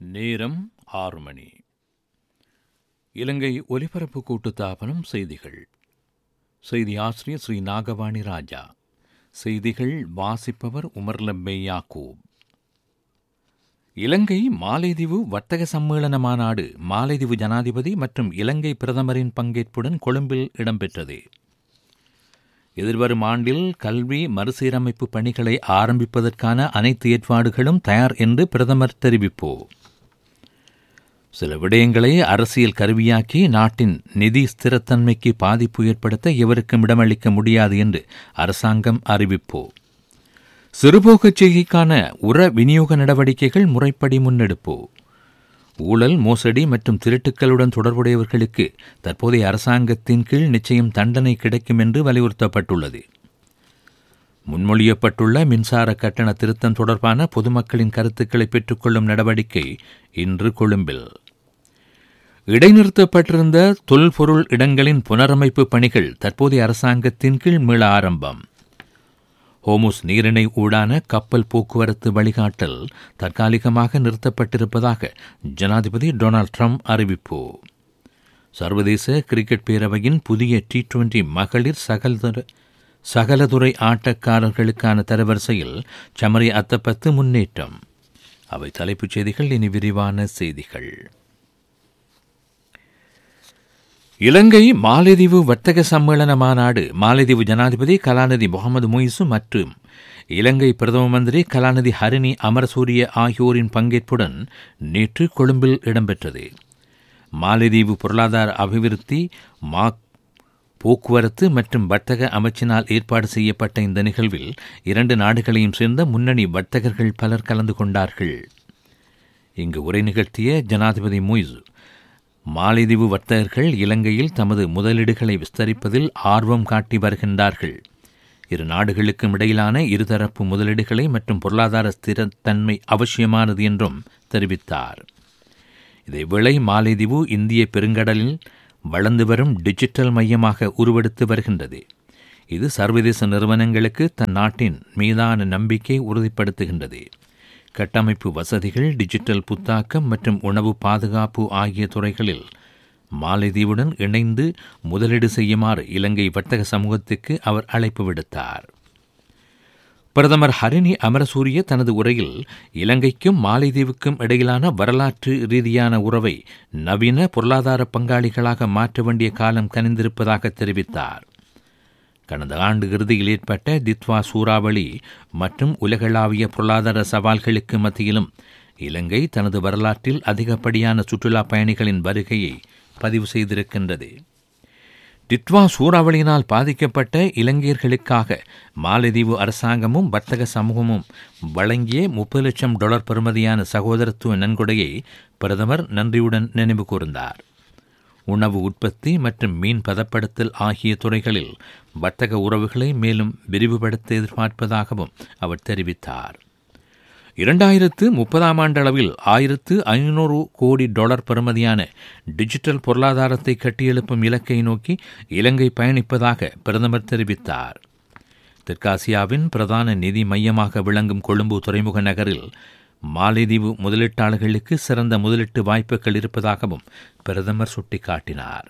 நேரம் ஆறு மணி இலங்கை ஒலிபரப்பு கூட்டுத்தாபனம் செய்திகள் செய்தி ஆசிரியர் ஸ்ரீ நாகவாணி ராஜா செய்திகள் வாசிப்பவர் உமர்லப்பே யாக்கூப் இலங்கை மாலைதீவு வர்த்தக சம்மேளன மாநாடு மாலைதீவு ஜனாதிபதி மற்றும் இலங்கை பிரதமரின் பங்கேற்புடன் கொழும்பில் இடம்பெற்றது எதிர்வரும் ஆண்டில் கல்வி மறுசீரமைப்பு பணிகளை ஆரம்பிப்பதற்கான அனைத்து ஏற்பாடுகளும் தயார் என்று பிரதமர் தெரிவிப்பு சில விடயங்களை அரசியல் கருவியாக்கி நாட்டின் நிதி ஸ்திரத்தன்மைக்கு பாதிப்பு ஏற்படுத்த எவருக்கும் இடமளிக்க முடியாது என்று அரசாங்கம் அறிவிப்பு சிறுபோக செய்கைக்கான உர விநியோக நடவடிக்கைகள் முறைப்படி முன்னெடுப்பு ஊழல் மோசடி மற்றும் திருட்டுக்களுடன் தொடர்புடையவர்களுக்கு தற்போதைய அரசாங்கத்தின் கீழ் நிச்சயம் தண்டனை கிடைக்கும் என்று வலியுறுத்தப்பட்டுள்ளது முன்மொழியப்பட்டுள்ள மின்சார கட்டண திருத்தம் தொடர்பான பொதுமக்களின் கருத்துக்களை பெற்றுக்கொள்ளும் நடவடிக்கை இன்று கொழும்பில் இடைநிறுத்தப்பட்டிருந்த தொல்பொருள் இடங்களின் புனரமைப்பு பணிகள் தற்போதைய அரசாங்கத்தின் கீழ் மீள ஆரம்பம் ஹோமுஸ் நீரிணை ஊடான கப்பல் போக்குவரத்து வழிகாட்டல் தற்காலிகமாக நிறுத்தப்பட்டிருப்பதாக ஜனாதிபதி டொனால்ட் ட்ரம்ப் அறிவிப்பு சர்வதேச கிரிக்கெட் பேரவையின் புதிய டி டுவெண்டி மகளிர் சகல்துறை சகலதுறை ஆட்டக்காரர்களுக்கான தரவரிசையில் சமரி அத்தப்பத்து முன்னேற்றம் அவை தலைப்புச் செய்திகள் இனி விரிவான செய்திகள் இலங்கை மாலைதீவு வர்த்தக சம்மேளன மாநாடு மாலைதீவு ஜனாதிபதி கலாநிதி முகமது முயிசு மற்றும் இலங்கை பிரதம மந்திரி கலாநிதி ஹரிணி அமரசூரிய ஆகியோரின் பங்கேற்புடன் நேற்று கொழும்பில் இடம்பெற்றது மாலைதீவு பொருளாதார அபிவிருத்தி மா போக்குவரத்து மற்றும் வர்த்தக அமைச்சினால் ஏற்பாடு செய்யப்பட்ட இந்த நிகழ்வில் இரண்டு நாடுகளையும் சேர்ந்த முன்னணி வர்த்தகர்கள் பலர் கலந்து கொண்டார்கள் இங்கு உரை நிகழ்த்திய ஜனாதிபதி முய்ஸ் மாலைதீவு வர்த்தகர்கள் இலங்கையில் தமது முதலீடுகளை விஸ்தரிப்பதில் ஆர்வம் காட்டி வருகின்றார்கள் இரு நாடுகளுக்கும் இடையிலான இருதரப்பு முதலீடுகளை மற்றும் பொருளாதார ஸ்திரத்தன்மை அவசியமானது என்றும் தெரிவித்தார் இதேவேளை மாலைதீவு இந்திய பெருங்கடலில் வளர்ந்து வரும் டிஜிட்டல் மையமாக உருவெடுத்து வருகின்றது இது சர்வதேச நிறுவனங்களுக்கு தன் நாட்டின் மீதான நம்பிக்கை உறுதிப்படுத்துகின்றது கட்டமைப்பு வசதிகள் டிஜிட்டல் புத்தாக்கம் மற்றும் உணவு பாதுகாப்பு ஆகிய துறைகளில் மாலைதீவுடன் இணைந்து முதலீடு செய்யுமாறு இலங்கை வர்த்தக சமூகத்துக்கு அவர் அழைப்பு விடுத்தார் பிரதமர் ஹரிணி அமரசூரிய தனது உரையில் இலங்கைக்கும் மாலைதீவுக்கும் இடையிலான வரலாற்று ரீதியான உறவை நவீன பொருளாதார பங்காளிகளாக மாற்ற வேண்டிய காலம் கனிந்திருப்பதாக தெரிவித்தார் கடந்த ஆண்டு இறுதியில் ஏற்பட்ட தித்வா சூறாவளி மற்றும் உலகளாவிய பொருளாதார சவால்களுக்கு மத்தியிலும் இலங்கை தனது வரலாற்றில் அதிகப்படியான சுற்றுலா பயணிகளின் வருகையை பதிவு செய்திருக்கின்றது டிட்வா சூறாவளியினால் பாதிக்கப்பட்ட இலங்கையர்களுக்காக மாலத்தீவு அரசாங்கமும் வர்த்தக சமூகமும் வழங்கிய முப்பது லட்சம் டாலர் பெறுமதியான சகோதரத்துவ நன்கொடையை பிரதமர் நன்றியுடன் நினைவு கூர்ந்தார் உணவு உற்பத்தி மற்றும் மீன் பதப்படுத்தல் ஆகிய துறைகளில் வர்த்தக உறவுகளை மேலும் விரிவுபடுத்த எதிர்பார்ப்பதாகவும் அவர் தெரிவித்தார் இரண்டாயிரத்து முப்பதாம் ஆண்டளவில் ஆயிரத்து ஐநூறு கோடி டாலர் பெறுமதியான டிஜிட்டல் பொருளாதாரத்தை கட்டியெழுப்பும் இலக்கை நோக்கி இலங்கை பயணிப்பதாக பிரதமர் தெரிவித்தார் தெற்காசியாவின் பிரதான நிதி மையமாக விளங்கும் கொழும்பு துறைமுக நகரில் மாலைதீவு முதலீட்டாளர்களுக்கு சிறந்த முதலீட்டு வாய்ப்புகள் இருப்பதாகவும் பிரதமர் சுட்டிக்காட்டினார்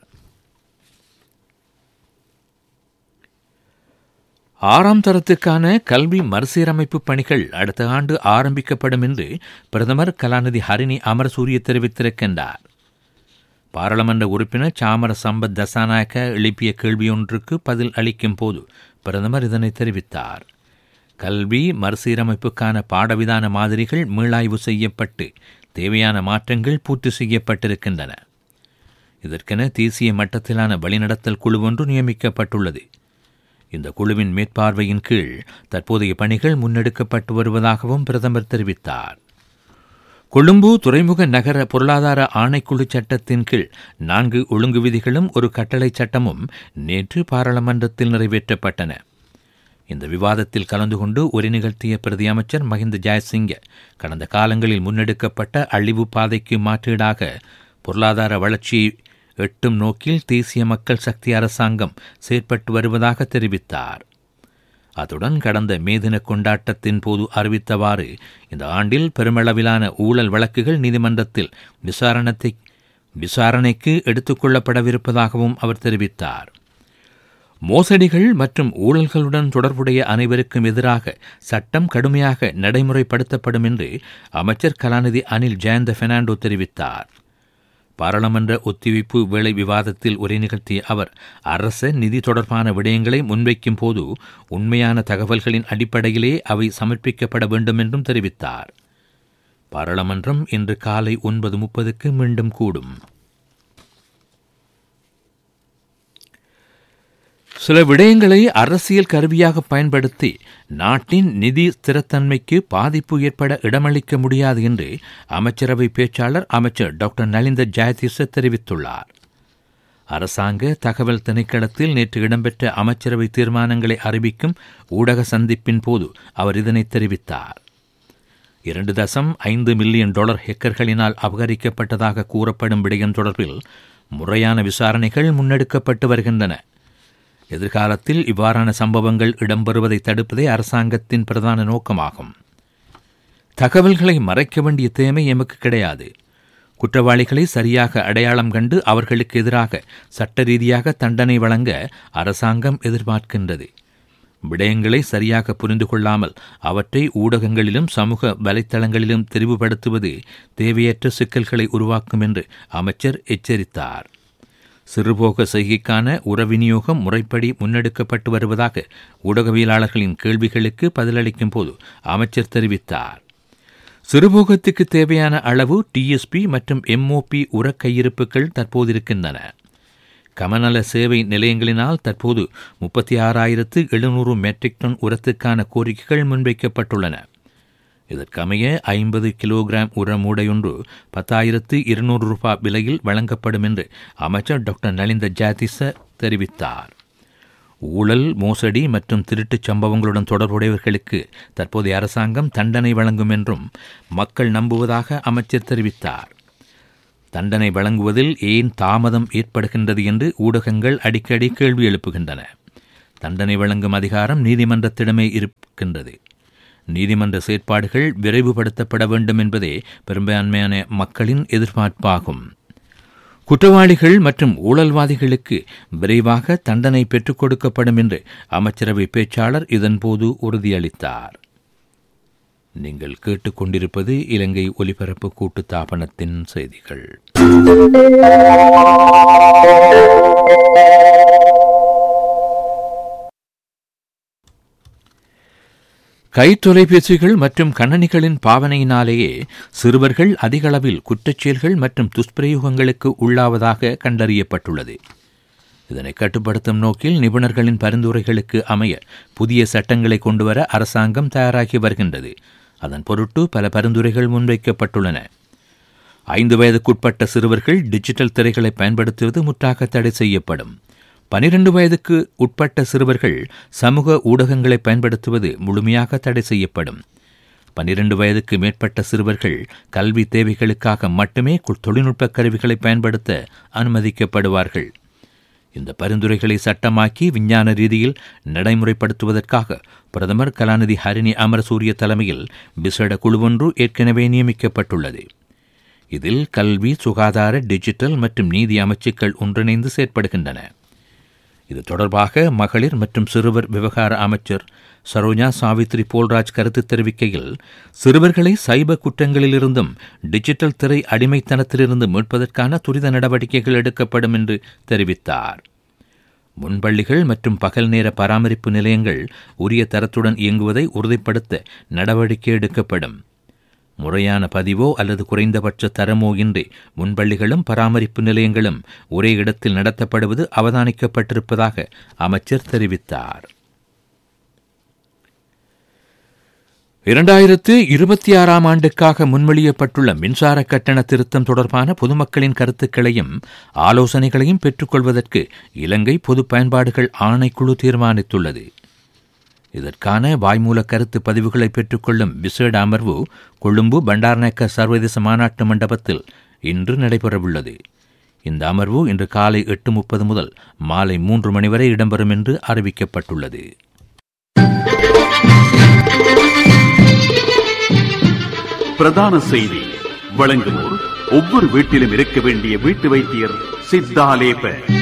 ஆறாம் தரத்துக்கான கல்வி மறுசீரமைப்பு பணிகள் அடுத்த ஆண்டு ஆரம்பிக்கப்படும் என்று பிரதமர் கலாநிதி ஹரிணி அமரசூரிய தெரிவித்திருக்கின்றார் பாராளுமன்ற உறுப்பினர் சாமர சம்பத் தசாநாயக்க எழுப்பிய கேள்வியொன்றுக்கு பதில் அளிக்கும் போது பிரதமர் இதனை தெரிவித்தார் கல்வி மறுசீரமைப்புக்கான பாடவிதான மாதிரிகள் மீளாய்வு செய்யப்பட்டு தேவையான மாற்றங்கள் பூர்த்தி செய்யப்பட்டிருக்கின்றன இதற்கென தேசிய மட்டத்திலான வழிநடத்தல் குழு ஒன்று நியமிக்கப்பட்டுள்ளது இந்த குழுவின் மேற்பார்வையின் கீழ் தற்போதைய பணிகள் முன்னெடுக்கப்பட்டு வருவதாகவும் பிரதமர் தெரிவித்தார் கொழும்பு துறைமுக நகர பொருளாதார ஆணைக்குழு சட்டத்தின் கீழ் நான்கு ஒழுங்கு விதிகளும் ஒரு கட்டளை சட்டமும் நேற்று பாராளுமன்றத்தில் நிறைவேற்றப்பட்டன இந்த விவாதத்தில் கலந்து கொண்டு உரை நிகழ்த்திய பிரதி அமைச்சர் மஹிந்த ஜெயசிங்க கடந்த காலங்களில் முன்னெடுக்கப்பட்ட அழிவு பாதைக்கு மாற்றீடாக பொருளாதார வளர்ச்சியை எட்டும் நோக்கில் தேசிய மக்கள் சக்தி அரசாங்கம் செயற்பட்டு வருவதாக தெரிவித்தார் அத்துடன் கடந்த மேதின கொண்டாட்டத்தின் போது அறிவித்தவாறு இந்த ஆண்டில் பெருமளவிலான ஊழல் வழக்குகள் நீதிமன்றத்தில் விசாரணத்தை விசாரணைக்கு எடுத்துக் கொள்ளப்படவிருப்பதாகவும் அவர் தெரிவித்தார் மோசடிகள் மற்றும் ஊழல்களுடன் தொடர்புடைய அனைவருக்கும் எதிராக சட்டம் கடுமையாக நடைமுறைப்படுத்தப்படும் என்று அமைச்சர் கலாநிதி அனில் ஜெயந்த பெர்னாண்டோ தெரிவித்தார் பாராளுமன்ற ஒத்திவைப்பு வேளை விவாதத்தில் உரை நிகழ்த்திய அவர் அரச நிதி தொடர்பான விடயங்களை முன்வைக்கும் போது உண்மையான தகவல்களின் அடிப்படையிலே அவை சமர்ப்பிக்கப்பட வேண்டும் என்றும் தெரிவித்தார் பாராளுமன்றம் இன்று காலை ஒன்பது முப்பதுக்கு மீண்டும் கூடும் சில விடயங்களை அரசியல் கருவியாக பயன்படுத்தி நாட்டின் நிதி ஸ்திரத்தன்மைக்கு பாதிப்பு ஏற்பட இடமளிக்க முடியாது என்று அமைச்சரவை பேச்சாளர் அமைச்சர் டாக்டர் நலிந்த ஜெயதீச தெரிவித்துள்ளார் அரசாங்க தகவல் திணைக்களத்தில் நேற்று இடம்பெற்ற அமைச்சரவை தீர்மானங்களை அறிவிக்கும் ஊடக சந்திப்பின் போது அவர் இதனை தெரிவித்தார் இரண்டு தசம் ஐந்து மில்லியன் டாலர் ஹெக்கர்களினால் அபகரிக்கப்பட்டதாக கூறப்படும் விடயம் தொடர்பில் முறையான விசாரணைகள் முன்னெடுக்கப்பட்டு வருகின்றன எதிர்காலத்தில் இவ்வாறான சம்பவங்கள் இடம்பெறுவதை தடுப்பதே அரசாங்கத்தின் பிரதான நோக்கமாகும் தகவல்களை மறைக்க வேண்டிய தேவை எமக்கு கிடையாது குற்றவாளிகளை சரியாக அடையாளம் கண்டு அவர்களுக்கு எதிராக சட்ட ரீதியாக தண்டனை வழங்க அரசாங்கம் எதிர்பார்க்கின்றது விடயங்களை சரியாக புரிந்து கொள்ளாமல் அவற்றை ஊடகங்களிலும் சமூக வலைத்தளங்களிலும் தெரிவுபடுத்துவது தேவையற்ற சிக்கல்களை உருவாக்கும் என்று அமைச்சர் எச்சரித்தார் சிறுபோக செய்கைக்கான உரவிநியோகம் முறைப்படி முன்னெடுக்கப்பட்டு வருவதாக ஊடகவியலாளர்களின் கேள்விகளுக்கு பதிலளிக்கும் போது அமைச்சர் தெரிவித்தார் சிறுபோகத்துக்கு தேவையான அளவு டிஎஸ்பி மற்றும் எம்ஓபி உர கையிருப்புகள் தற்போது இருக்கின்றன கமநல சேவை நிலையங்களினால் தற்போது முப்பத்தி ஆறாயிரத்து எழுநூறு மெட்ரிக் டன் உரத்துக்கான கோரிக்கைகள் முன்வைக்கப்பட்டுள்ளன இதற்கமைய ஐம்பது கிலோகிராம் உர மூடையொன்று பத்தாயிரத்து இருநூறு ரூபாய் விலையில் வழங்கப்படும் என்று அமைச்சர் டாக்டர் நலிந்த ஜாதிச தெரிவித்தார் ஊழல் மோசடி மற்றும் திருட்டுச் சம்பவங்களுடன் தொடர்புடையவர்களுக்கு தற்போதைய அரசாங்கம் தண்டனை வழங்கும் என்றும் மக்கள் நம்புவதாக அமைச்சர் தெரிவித்தார் தண்டனை வழங்குவதில் ஏன் தாமதம் ஏற்படுகின்றது என்று ஊடகங்கள் அடிக்கடி கேள்வி எழுப்புகின்றன தண்டனை வழங்கும் அதிகாரம் நீதிமன்றத்திடமே இருக்கின்றது நீதிமன்ற செயற்பாடுகள் விரைவுபடுத்தப்பட வேண்டும் என்பதே பெரும்பான்மையான மக்களின் எதிர்பார்ப்பாகும் குற்றவாளிகள் மற்றும் ஊழல்வாதிகளுக்கு விரைவாக தண்டனை பெற்றுக் கொடுக்கப்படும் என்று அமைச்சரவை பேச்சாளர் இதன்போது உறுதியளித்தார் நீங்கள் கேட்டுக்கொண்டிருப்பது இலங்கை ஒலிபரப்பு கூட்டுத்தாபனத்தின் செய்திகள் கைத்தொலைபேசிகள் மற்றும் கணனிகளின் பாவனையினாலேயே சிறுவர்கள் அதிகளவில் குற்றச்செயல்கள் மற்றும் துஷ்பிரயோகங்களுக்கு உள்ளாவதாக கண்டறியப்பட்டுள்ளது இதனை கட்டுப்படுத்தும் நோக்கில் நிபுணர்களின் பரிந்துரைகளுக்கு அமைய புதிய சட்டங்களை கொண்டுவர அரசாங்கம் தயாராகி வருகின்றது அதன் பொருட்டு பல பரிந்துரைகள் முன்வைக்கப்பட்டுள்ளன ஐந்து வயதுக்குட்பட்ட சிறுவர்கள் டிஜிட்டல் திரைகளை பயன்படுத்துவது முற்றாக தடை செய்யப்படும் பனிரெண்டு வயதுக்கு உட்பட்ட சிறுவர்கள் சமூக ஊடகங்களை பயன்படுத்துவது முழுமையாக தடை செய்யப்படும் பனிரெண்டு வயதுக்கு மேற்பட்ட சிறுவர்கள் கல்வி தேவைகளுக்காக மட்டுமே தொழில்நுட்ப கருவிகளை பயன்படுத்த அனுமதிக்கப்படுவார்கள் இந்த பரிந்துரைகளை சட்டமாக்கி விஞ்ஞான ரீதியில் நடைமுறைப்படுத்துவதற்காக பிரதமர் கலாநிதி ஹரிணி அமரசூரிய தலைமையில் விசேட குழுவொன்று ஏற்கனவே நியமிக்கப்பட்டுள்ளது இதில் கல்வி சுகாதார டிஜிட்டல் மற்றும் நீதி அமைச்சுக்கள் ஒன்றிணைந்து செயற்படுகின்றன இது தொடர்பாக மகளிர் மற்றும் சிறுவர் விவகார அமைச்சர் சரோஜா சாவித்ரி போல்ராஜ் கருத்து தெரிவிக்கையில் சிறுவர்களை சைபர் குற்றங்களிலிருந்தும் டிஜிட்டல் திரை அடிமைத்தனத்திலிருந்து மீட்பதற்கான துரித நடவடிக்கைகள் எடுக்கப்படும் என்று தெரிவித்தார் முன்பள்ளிகள் மற்றும் பகல் நேர பராமரிப்பு நிலையங்கள் உரிய தரத்துடன் இயங்குவதை உறுதிப்படுத்த நடவடிக்கை எடுக்கப்படும் முறையான பதிவோ அல்லது குறைந்தபட்ச தரமோ இன்றி முன்பள்ளிகளும் பராமரிப்பு நிலையங்களும் ஒரே இடத்தில் நடத்தப்படுவது அவதானிக்கப்பட்டிருப்பதாக அமைச்சர் தெரிவித்தார் இரண்டாயிரத்து இருபத்தி ஆறாம் ஆண்டுக்காக முன்மொழியப்பட்டுள்ள மின்சார கட்டண திருத்தம் தொடர்பான பொதுமக்களின் கருத்துக்களையும் ஆலோசனைகளையும் பெற்றுக்கொள்வதற்கு இலங்கை பொது பயன்பாடுகள் ஆணைக்குழு தீர்மானித்துள்ளது இதற்கான வாய்மூல கருத்து பதிவுகளை பெற்றுக்கொள்ளும் விசேட அமர்வு கொழும்பு பண்டார்நாயக்க சர்வதேச மாநாட்டு மண்டபத்தில் இன்று நடைபெறவுள்ளது இந்த அமர்வு இன்று காலை எட்டு முப்பது முதல் மாலை மூன்று மணி வரை இடம்பெறும் என்று அறிவிக்கப்பட்டுள்ளது பிரதான செய்தி வழங்குவோர் ஒவ்வொரு வீட்டிலும் இருக்க வேண்டிய வீட்டு வைத்தியர் சித்தாலேப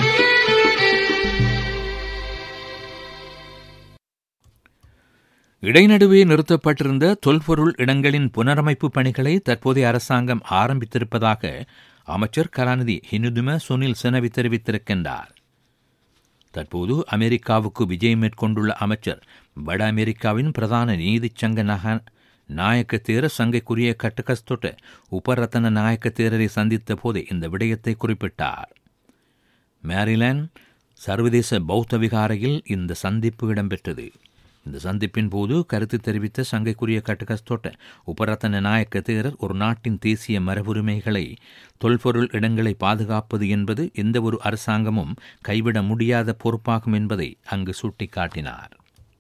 இடைநடுவே நிறுத்தப்பட்டிருந்த தொல்பொருள் இடங்களின் புனரமைப்பு பணிகளை தற்போதைய அரசாங்கம் ஆரம்பித்திருப்பதாக அமைச்சர் கலாநிதி ஹினுதும சுனில் செனவி தெரிவித்திருக்கின்றார் தற்போது அமெரிக்காவுக்கு விஜயம் மேற்கொண்டுள்ள அமைச்சர் வட அமெரிக்காவின் பிரதான நீதிச்சங்க நக நாயக்க தேர சங்கைக்குரிய கட்டகஸ்தொட்ட உபரத்தன நாயக்க தேரரை சந்தித்த போதே இந்த விடயத்தை குறிப்பிட்டார் மேரிலாண்ட் சர்வதேச பௌத்த விகாரையில் இந்த சந்திப்பு இடம்பெற்றது இந்த சந்திப்பின் போது கருத்து தெரிவித்த சங்கைக்குரிய கட்டகஸ்தோட்ட உபரத்தன நாயக்க தேரர் ஒரு நாட்டின் தேசிய மரபுரிமைகளை தொல்பொருள் இடங்களை பாதுகாப்பது என்பது எந்தவொரு அரசாங்கமும் கைவிட முடியாத பொறுப்பாகும் என்பதை அங்கு சுட்டிக்காட்டினார்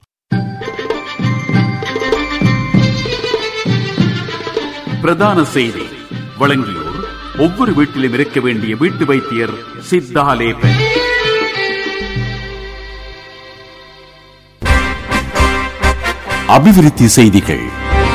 பிரதான செய்தி வழங்கியோர் ஒவ்வொரு வீட்டிலும் இருக்க வேண்டிய வீட்டு வைத்தியர் சித்தாலேப அபிவிருத்தி செய்திகள்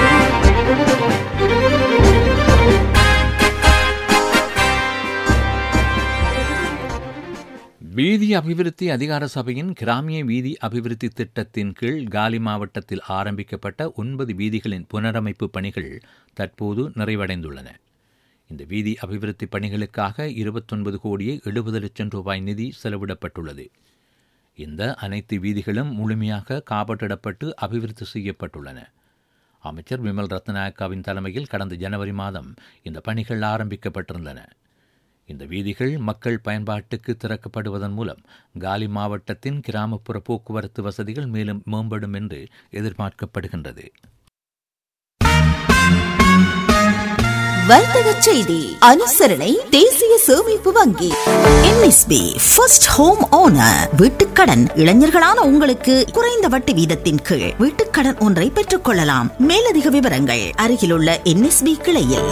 வீதி அபிவிருத்தி அதிகார சபையின் கிராமிய வீதி அபிவிருத்தி திட்டத்தின் கீழ் காலி மாவட்டத்தில் ஆரம்பிக்கப்பட்ட ஒன்பது வீதிகளின் புனரமைப்பு பணிகள் தற்போது நிறைவடைந்துள்ளன இந்த வீதி அபிவிருத்தி பணிகளுக்காக இருபத்தொன்பது கோடியே எழுபது லட்சம் ரூபாய் நிதி செலவிடப்பட்டுள்ளது இந்த அனைத்து வீதிகளும் முழுமையாக காப்பாற்றிடப்பட்டு அபிவிருத்தி செய்யப்பட்டுள்ளன அமைச்சர் விமல் ரத்நாயக்காவின் தலைமையில் கடந்த ஜனவரி மாதம் இந்த பணிகள் ஆரம்பிக்கப்பட்டிருந்தன இந்த வீதிகள் மக்கள் பயன்பாட்டுக்கு திறக்கப்படுவதன் மூலம் காலி மாவட்டத்தின் கிராமப்புற போக்குவரத்து வசதிகள் மேலும் மேம்படும் என்று எதிர்பார்க்கப்படுகின்றது வர்த்தக செய்தி அனுசரணை தேசிய சேமிப்பு வங்கி என்எஸ்பி ஃபர்ஸ்ட் ஹோம் ஓனர் வீட்டுக்கடன் இளைஞர்களான உங்களுக்கு குறைந்த வட்டி வீதத்தின் கீழ் வீட்டுக்கடன் ஒன்றை பெற்றுக் கொள்ளலாம் மேலதிக விவரங்கள் அருகிலுள்ள என்எஸ்பி கிளையில்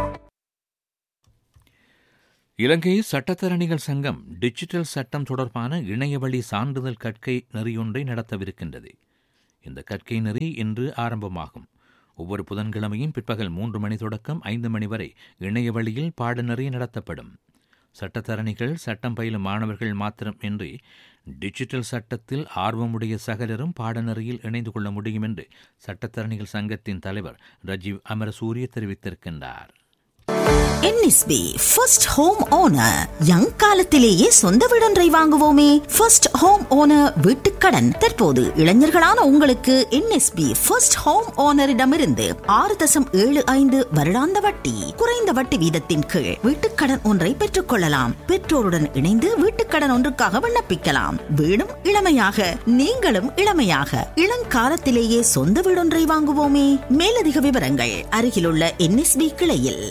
இலங்கை சட்டத்தரணிகள் சங்கம் டிஜிட்டல் சட்டம் தொடர்பான இணையவழி சான்றிதழ் கற்கை நெறியொன்றை நடத்தவிருக்கின்றது இந்த கற்கை நெறி இன்று ஆரம்பமாகும் ஒவ்வொரு புதன்கிழமையும் பிற்பகல் மூன்று மணி தொடக்கம் ஐந்து மணி வரை இணைய வழியில் பாடநெறி நடத்தப்படும் சட்டத்தரணிகள் சட்டம் பயிலும் மாணவர்கள் மாத்திரம் இன்றி டிஜிட்டல் சட்டத்தில் ஆர்வமுடைய சகலரும் பாடநெறியில் இணைந்து கொள்ள முடியும் என்று சட்டத்தரணிகள் சங்கத்தின் தலைவர் ரஜீவ் அமரசூரிய தெரிவித்திருக்கின்றார் NSP first home owner young காலத்திலேயே சொந்த வீடொன்றை வாங்குவோமே ஃபர்ஸ்ட் ஹோம் ஓனர் வீட்டுக்கடன் தற்போது இளைஞர்களான உங்களுக்கு என்எஸ்பி ஃபர்ஸ்ட் ஹோம் ஓனரிடமிருந்து ஆறு தசம் ஏழு ஐந்து வருடாந்த வட்டி குறைந்த வட்டி வீதத்தின் கீழ் வீட்டுக்கடன் ஒன்றை பெற்றுக் கொள்ளலாம் பெற்றோருடன் இணைந்து வீட்டுக்கடன் ஒன்றுக்காக விண்ணப்பிக்கலாம் வீடும் இளமையாக நீங்களும் இளமையாக இளங்காலத்திலேயே சொந்த வீடொன்றை வாங்குவோமே மேலதிக விவரங்கள் அருகிலுள்ள என்எஸ்பி கிளையில்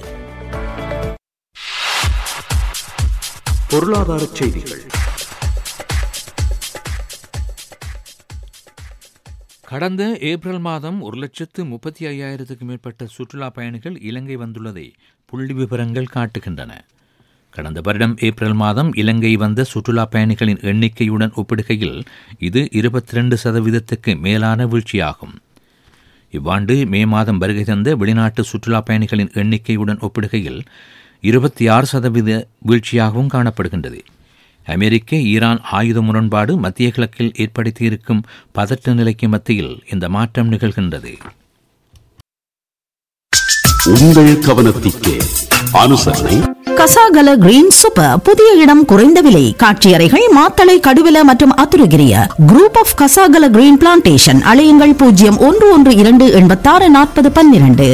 பொருளாதார செய்திகள் கடந்த ஏப்ரல் மாதம் ஒரு லட்சத்து முப்பத்தி ஐயாயிரத்துக்கு மேற்பட்ட சுற்றுலா பயணிகள் இலங்கை வந்துள்ளதை புள்ளி விவரங்கள் காட்டுகின்றன கடந்த வருடம் ஏப்ரல் மாதம் இலங்கை வந்த சுற்றுலா பயணிகளின் எண்ணிக்கையுடன் ஒப்பிடுகையில் இது இருபத்தி ரெண்டு சதவீதத்துக்கு மேலான வீழ்ச்சியாகும் இவ்வாண்டு மே மாதம் வருகை தந்த வெளிநாட்டு சுற்றுலா பயணிகளின் எண்ணிக்கையுடன் ஒப்பிடுகையில் இருபத்தி ஆறு சதவீத வீழ்ச்சியாகவும் காணப்படுகின்றது அமெரிக்க ஈரான் ஆயுத முரண்பாடு மத்திய கிழக்கில் ஏற்படுத்தியிருக்கும் பதட்ட நிலைக்கு மத்தியில் இந்த மாற்றம் நிகழ்கின்றது உங்கள் கவனத்திற்கு அனுசரணை கசாகல கிரீன் சூப்பர் புதிய இடம் குறைந்த விலை காட்சியறைகள் மாத்தளை கடுவில மற்றும் Athurugiriya group of Kasagala green plantation அலையுங்கள் பூஜ்ஜியம் ஒன்று ஒன்று இரண்டு எண்பத்தாறு நாற்பது பன்னிரண்டு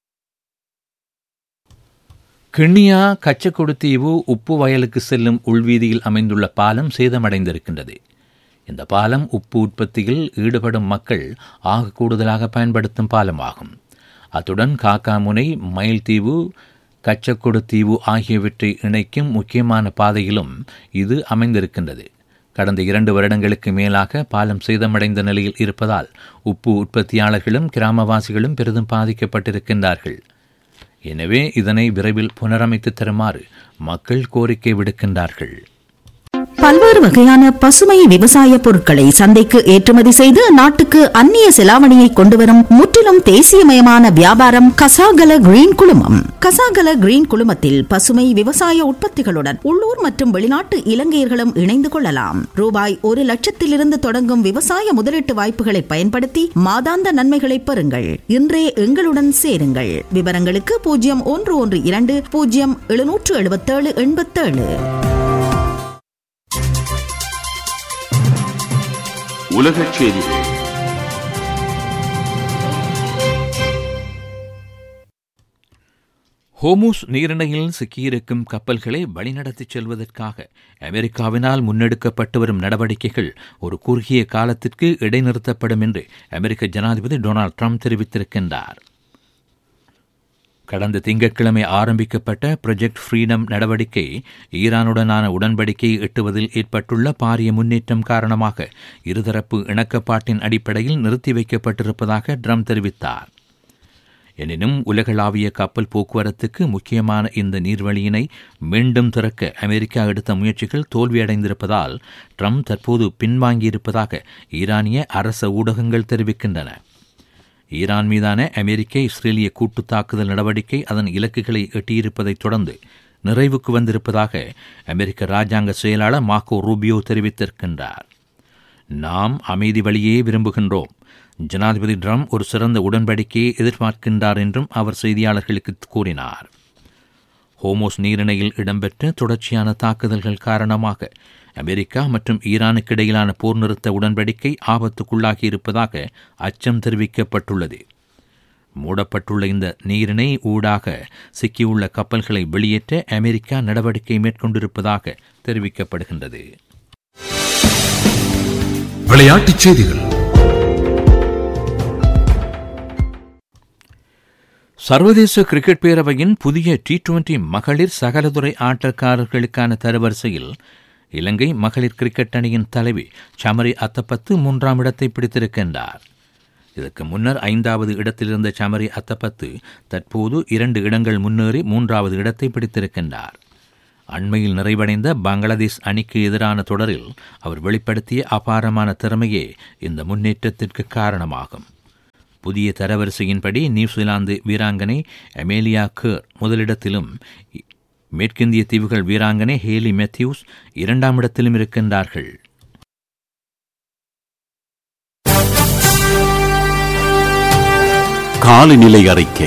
கிண்ணியா கச்சக்கொடுத்தீவு உப்பு வயலுக்கு செல்லும் உள்வீதியில் அமைந்துள்ள பாலம் சேதமடைந்திருக்கின்றது இந்த பாலம் உப்பு உற்பத்தியில் ஈடுபடும் மக்கள் ஆக கூடுதலாக பயன்படுத்தும் பாலமாகும் அத்துடன் காக்காமுனை மயில்தீவு கச்சக்கொடுத்தீவு ஆகியவற்றை இணைக்கும் முக்கியமான பாதையிலும் இது அமைந்திருக்கின்றது கடந்த இரண்டு வருடங்களுக்கு மேலாக பாலம் சேதமடைந்த நிலையில் இருப்பதால் உப்பு உற்பத்தியாளர்களும் கிராமவாசிகளும் பெரிதும் பாதிக்கப்பட்டிருக்கின்றார்கள் எனவே இதனை விரைவில் புனரமைத்து தருமாறு மக்கள் கோரிக்கை விடுக்கின்றார்கள் பல்வேறு வகையான பசுமை விவசாய பொருட்களை சந்தைக்கு ஏற்றுமதி செய்து நாட்டுக்கு அந்நிய செலாவணியை கொண்டுவரும் முற்றிலும் தேசியமயமான வியாபாரம் கசாகல கிரீன் குழுமம் கசாகல கிரீன் குழுமத்தில் பசுமை விவசாய உற்பத்திகளுடன் உள்ளூர் மற்றும் வெளிநாட்டு இலங்கையர்களும் இணைந்து கொள்ளலாம் ரூபாய் ஒரு லட்சத்திலிருந்து தொடங்கும் விவசாய முதலீட்டு வாய்ப்புகளை பயன்படுத்தி மாதாந்த நன்மைகளை பெறுங்கள் இன்றே எங்களுடன் சேருங்கள் விவரங்களுக்கு பூஜ்ஜியம் ஒன்று ஒன்று இரண்டு பூஜ்ஜியம் எழுநூற்று எழுபத்தேழு எண்பத்தேழு உலகச் செய்திகள் ஹோமூஸ் நீரிணையில் சிக்கியிருக்கும் கப்பல்களை வழிநடத்திச் செல்வதற்காக அமெரிக்காவினால் முன்னெடுக்கப்பட்டு வரும் நடவடிக்கைகள் ஒரு குறுகிய காலத்திற்கு இடைநிறுத்தப்படும் என்று அமெரிக்க ஜனாதிபதி டொனால்ட் ட்ரம்ப் தெரிவித்திருக்கின்றார் கடந்த திங்கட்கிழமை ஆரம்பிக்கப்பட்ட ப்ரொஜெக்ட் ஃப்ரீடம் நடவடிக்கை ஈரானுடனான உடன்படிக்கையை எட்டுவதில் ஏற்பட்டுள்ள பாரிய முன்னேற்றம் காரணமாக இருதரப்பு இணக்கப்பாட்டின் அடிப்படையில் நிறுத்தி வைக்கப்பட்டிருப்பதாக ட்ரம்ப் தெரிவித்தார் எனினும் உலகளாவிய கப்பல் போக்குவரத்துக்கு முக்கியமான இந்த நீர்வழியினை மீண்டும் திறக்க அமெரிக்கா எடுத்த முயற்சிகள் தோல்வியடைந்திருப்பதால் ட்ரம்ப் தற்போது பின்வாங்கியிருப்பதாக ஈரானிய அரச ஊடகங்கள் தெரிவிக்கின்றன ஈரான் மீதான அமெரிக்க இஸ்ரேலிய கூட்டு தாக்குதல் நடவடிக்கை அதன் இலக்குகளை எட்டியிருப்பதைத் தொடர்ந்து நிறைவுக்கு வந்திருப்பதாக அமெரிக்க ராஜாங்க செயலாளர் மாக்கோ ரூபியோ தெரிவித்திருக்கின்றார் நாம் அமைதி வழியே விரும்புகின்றோம் ஜனாதிபதி ட்ரம்ப் ஒரு சிறந்த உடன்படிக்கையை எதிர்பார்க்கின்றார் என்றும் அவர் செய்தியாளர்களுக்கு கூறினார் ஹோமோஸ் நீரிணையில் இடம்பெற்ற தொடர்ச்சியான தாக்குதல்கள் காரணமாக அமெரிக்கா மற்றும் ஈரானுக்கு இடையிலான போர் நிறுத்த உடன்படிக்கை ஆபத்துக்குள்ளாகி இருப்பதாக அச்சம் தெரிவிக்கப்பட்டுள்ளது மூடப்பட்டுள்ள இந்த நீரிணை ஊடாக சிக்கியுள்ள கப்பல்களை வெளியேற்ற அமெரிக்கா நடவடிக்கை மேற்கொண்டிருப்பதாக தெரிவிக்கப்படுகின்றது விளையாட்டுச் செய்திகள் சர்வதேச கிரிக்கெட் பேரவையின் புதிய டி டுவெண்டி மகளிர் சகலதுறை ஆட்டக்காரர்களுக்கான தரவரிசையில் இலங்கை மகளிர் கிரிக்கெட் அணியின் தலைவி சமரி அத்தப்பத்து மூன்றாம் இடத்தை பிடித்திருக்கின்றார் இதற்கு முன்னர் ஐந்தாவது இடத்தில் இருந்த சமரி அத்தப்பத்து தற்போது இரண்டு இடங்கள் முன்னேறி மூன்றாவது இடத்தை பிடித்திருக்கின்றார் அண்மையில் நிறைவடைந்த பங்களாதேஷ் அணிக்கு எதிரான தொடரில் அவர் வெளிப்படுத்திய அபாரமான திறமையே இந்த முன்னேற்றத்திற்கு காரணமாகும் புதிய தரவரிசையின்படி நியூசிலாந்து வீராங்கனை அமேலியா கேர் முதலிடத்திலும் மேற்கிந்திய தீவுகள் வீராங்கனை ஹேலி மெத்யூஸ் இரண்டாம் இடத்திலும் இருக்கின்றார்கள் காலநிலை அறிக்கை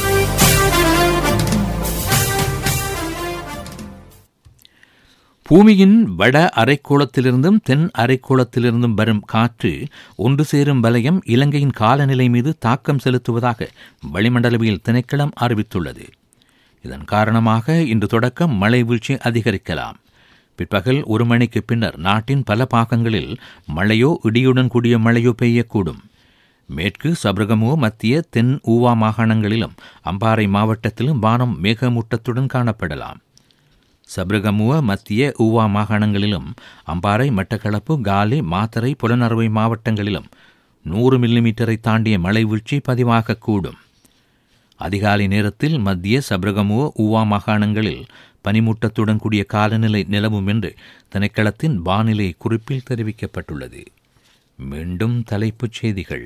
பூமியின் வட அரைக்கோளத்திலிருந்தும் தென் அரைக்கோளத்திலிருந்தும் வரும் காற்று ஒன்று சேரும் வலயம் இலங்கையின் காலநிலை மீது தாக்கம் செலுத்துவதாக வளிமண்டலவியல் திணைக்களம் அறிவித்துள்ளது இதன் காரணமாக இன்று தொடக்கம் மழை வீழ்ச்சி அதிகரிக்கலாம் பிற்பகல் ஒரு மணிக்கு பின்னர் நாட்டின் பல பாகங்களில் மழையோ இடியுடன் கூடிய மழையோ பெய்யக்கூடும் மேற்கு சபரகமோ மத்திய தென் ஊவா மாகாணங்களிலும் அம்பாறை மாவட்டத்திலும் வானம் மேகமூட்டத்துடன் காணப்படலாம் சப்ரகமுவ மத்திய ஊவா மாகாணங்களிலும் அம்பாறை மட்டக்களப்பு காலி மாத்தறை புலனறுவை மாவட்டங்களிலும் நூறு மில்லிமீட்டரை தாண்டிய மழை வீழ்ச்சி பதிவாகக்கூடும் அதிகாலை நேரத்தில் மத்திய சப்ரகமுவ ஊவா மாகாணங்களில் பனிமூட்டத்துடன் கூடிய காலநிலை நிலவும் என்று திணைக்களத்தின் வானிலை குறிப்பில் தெரிவிக்கப்பட்டுள்ளது மீண்டும் தலைப்புச் செய்திகள்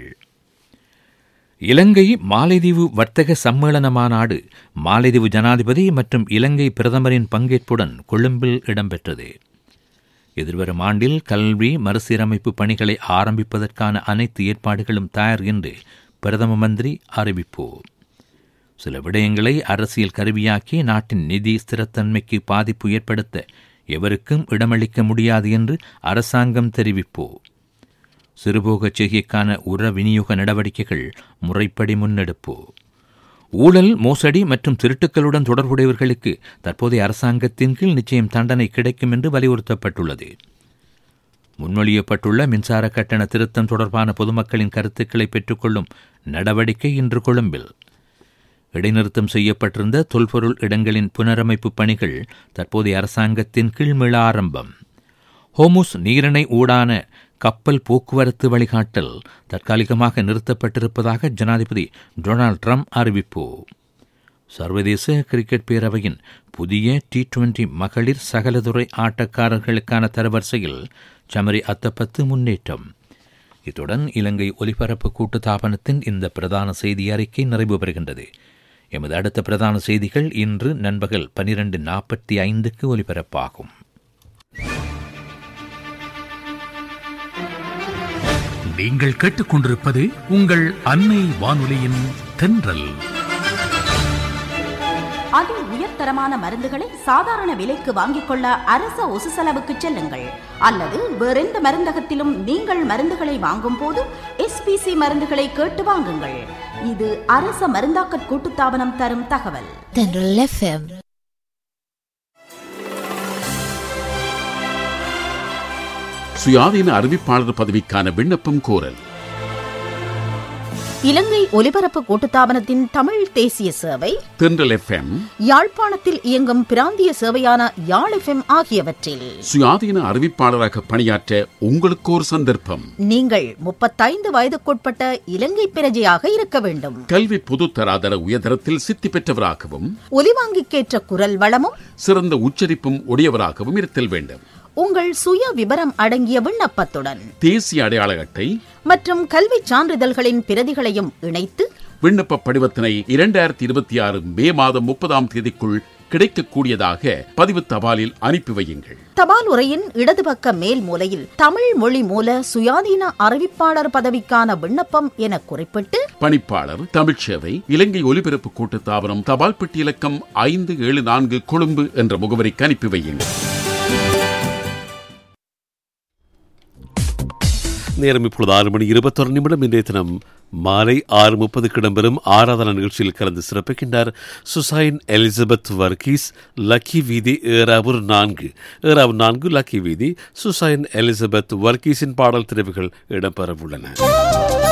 இலங்கை மாலைதீவு வர்த்தக சம்மேளன மாநாடு மாலைதீவு ஜனாதிபதி மற்றும் இலங்கை பிரதமரின் பங்கேற்புடன் கொழும்பில் இடம்பெற்றது எதிர்வரும் ஆண்டில் கல்வி மறுசீரமைப்பு பணிகளை ஆரம்பிப்பதற்கான அனைத்து ஏற்பாடுகளும் தயார் என்று பிரதம மந்திரி அறிவிப்பு சில விடயங்களை அரசியல் கருவியாக்கி நாட்டின் நிதி ஸ்திரத்தன்மைக்கு பாதிப்பு ஏற்படுத்த எவருக்கும் இடமளிக்க முடியாது என்று அரசாங்கம் தெரிவிப்பு சிறுபோகச் செய்கைக்கான உர விநியோக நடவடிக்கைகள் முறைப்படி முன்னெடுப்பு ஊழல் மோசடி மற்றும் திருட்டுக்களுடன் தொடர்புடையவர்களுக்கு தற்போதைய அரசாங்கத்தின் கீழ் நிச்சயம் தண்டனை கிடைக்கும் என்று வலியுறுத்தப்பட்டுள்ளது முன்மொழியப்பட்டுள்ள மின்சார கட்டண திருத்தம் தொடர்பான பொதுமக்களின் கருத்துக்களை பெற்றுக்கொள்ளும் நடவடிக்கை இன்று கொழும்பில் இடைநிறுத்தம் செய்யப்பட்டிருந்த தொல்பொருள் இடங்களின் புனரமைப்பு பணிகள் தற்போதைய அரசாங்கத்தின் கீழ் மீள ஆரம்பம் ஹோமுஸ் நீரிணை ஊடான கப்பல் போக்குவரத்து வழிகாட்டல் தற்காலிகமாக நிறுத்தப்பட்டிருப்பதாக ஜனாதிபதி டொனால்ட் ட்ரம்ப் அறிவிப்பு சர்வதேச கிரிக்கெட் பேரவையின் புதிய டி டுவெண்டி மகளிர் சகலதுறை ஆட்டக்காரர்களுக்கான தரவரிசையில் சமரி அத்தப்பத்து முன்னேற்றம் இத்துடன் இலங்கை ஒலிபரப்பு கூட்டுத்தாபனத்தின் இந்த பிரதான செய்தி அறிக்கை நிறைவு பெறுகின்றது எமது அடுத்த பிரதான செய்திகள் இன்று நண்பகல் பனிரெண்டு நாற்பத்தி ஐந்துக்கு ஒலிபரப்பாகும் நீங்கள் கேட்டுக்கொண்டிருப்பது உங்கள் அன்னை வானொலியின் தென்றல் அதி உயர்தரமான மருந்துகளை சாதாரண விலைக்கு வாங்கிக் கொள்ள அரச ஒசு செலவுக்கு செல்லுங்கள் அல்லது வேறெந்த மருந்தகத்திலும் நீங்கள் மருந்துகளை வாங்கும் போது எஸ்பிசி மருந்துகளை கேட்டு வாங்குங்கள் இது அரச மருந்தாக்கற் கூட்டுத்தாபனம் தரும் தகவல் தென்றல் எஃப்எம் சுயாதீன அறிவிப்பாளர் பதவிக்கான விண்ணப்பம் கோரல் இலங்கை ஒலிபரப்பு கூட்டுத்தாபனத்தின் தமிழ் தேசிய சேவை தென்றல் எஃப்எம் யாழ்ப்பாணத்தில் இயங்கும் பிராந்திய சேவையான யாழ் எஃப்எம் ஆகியவற்றில் சுயாதீன அறிவிப்பாளராக பணியாற்ற உங்களுக்கு ஒரு சந்தர்ப்பம் நீங்கள் முப்பத்தைந்து வயதுக்குட்பட்ட இலங்கை பிரஜையாக இருக்க வேண்டும் கல்வி பொதுத்தராதர உயர்தரத்தில் சித்தி பெற்றவராகவும் ஒலிவாங்கிக்கேற்ற குரல் வளமும் சிறந்த உச்சரிப்பும் உடையவராகவும் இருத்தல் வேண்டும் உங்கள் சுய விவரம் அடங்கிய விண்ணப்பத்துடன் தேசிய அடையாள அட்டை மற்றும் கல்வி சான்றிதழ்களின் பிரதிகளையும் இணைத்து விண்ணப்ப படிவத்தினை இரண்டாயிரத்தி இருபத்தி ஆறு மே மாதம் முப்பதாம் தேதிக்குள் கிடைக்கக்கூடியதாக பதிவு தபாலில் அனுப்பி வையுங்கள் தபால் உரையின் இடது பக்க மேல் மூலையில் தமிழ் மொழி மூல சுயாதீன அறிவிப்பாளர் பதவிக்கான விண்ணப்பம் என குறிப்பிட்டு பணிப்பாளர் தமிழ்ச்சேவை இலங்கை ஒலிபரப்பு கூட்டுத்தாபனம் தபால் பெட்டி இலக்கம் ஐந்து ஏழு நான்கு கொழும்பு என்ற முகவரிக்கு அனுப்பி வையுங்கள் நேரம் இப்பொழுது ஆறு மணி இருபத்தொரு நிமிடம் இன்றைய தினம் மாலை ஆறு முப்பதுக்கு இடம்பெறும் ஆராதனா நிகழ்ச்சியில் கலந்து சிறப்பிக்கின்றார் சுசைன் எலிசபெத் வர்கீஸ் லக்கி வீதி ஏறாவூர் நான்கு ஏறாவூர் நான்கு லக்கி வீதி சுசைன் எலிசபெத் வர்கீஸின் பாடல் தெரிவுகள் இடம்பெறவுள்ளன